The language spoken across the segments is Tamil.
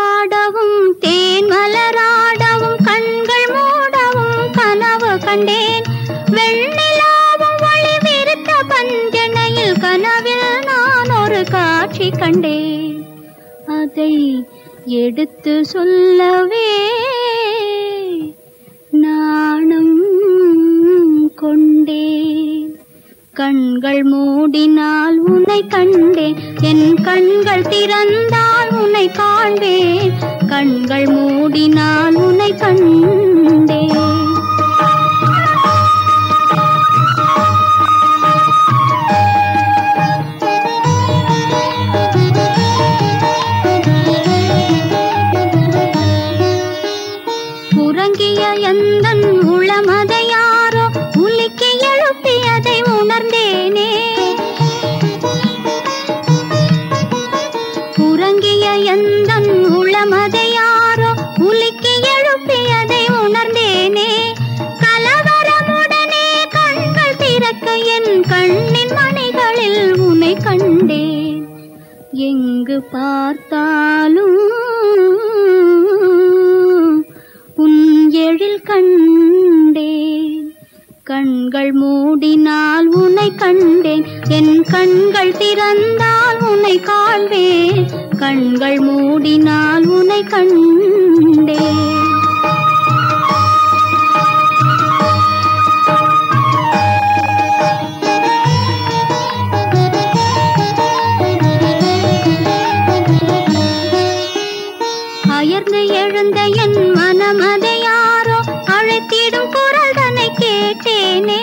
பாடவும் தேன் மலராடவும் கண்கள் மூடவும் கனவு கண்டேன் வெண்ணிலாவும் ஒளி விருத்த பஞ்சனையில் கனவில் நான் ஒரு காட்சி கண்டேன் அதை எடுத்து சொல்லவே நாணம் கொண்டேன் கண்கள் மூடினால் உன்னை கண்டேன் என் கண்கள் திறந்தால் உன்னை காண்பேன் கண்கள் மூடினால் உன்னை கண்டேன் உறங்கிய எந்தன் உளமதை யாரோ உலுக்கி எழுப்பியதை உணர்ந்தேனே உறங்கிய எந்தன் உளமதை யாரோ உலுக்கி எழுப்பியதை உணர்ந்தேனே கலவரமுடனே கண்கள் திறக்க என் கண்ணின் மணிகளில் உன்னை கண்டேன் எங்கு பார்த்தாலும் உன் எழில் கண்டேன் கண்கள் மூடினால் உன்னை கண்டேன் என் கண்கள் திறந்தால் உன்னை காண்பேன் கண்கள் மூடினால் உன்னை கண்டேன் அயர்ந்து எழுந்த என் மனம் அதை யாரோ அழைத்திடும் குரல் தன்னை கேட்டேனே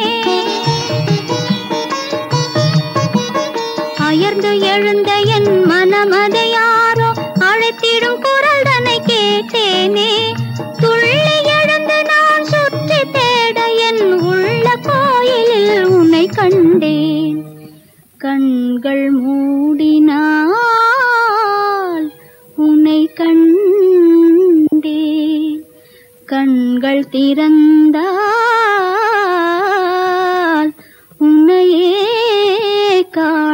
அயர்ந்து எழுந்த என் மனம் அதை யாரோ அழைத்திடும் குரல் தன்னை கேட்டேனே துள்ளி எழுந்து நான் சுற்றி தேட என் உள்ள கோயிலில் உன்னை கண்டேன் கண்கள் மூடினால் உன்னை கண்டேன் கண்கள் திறந்தால் உன்னையே காண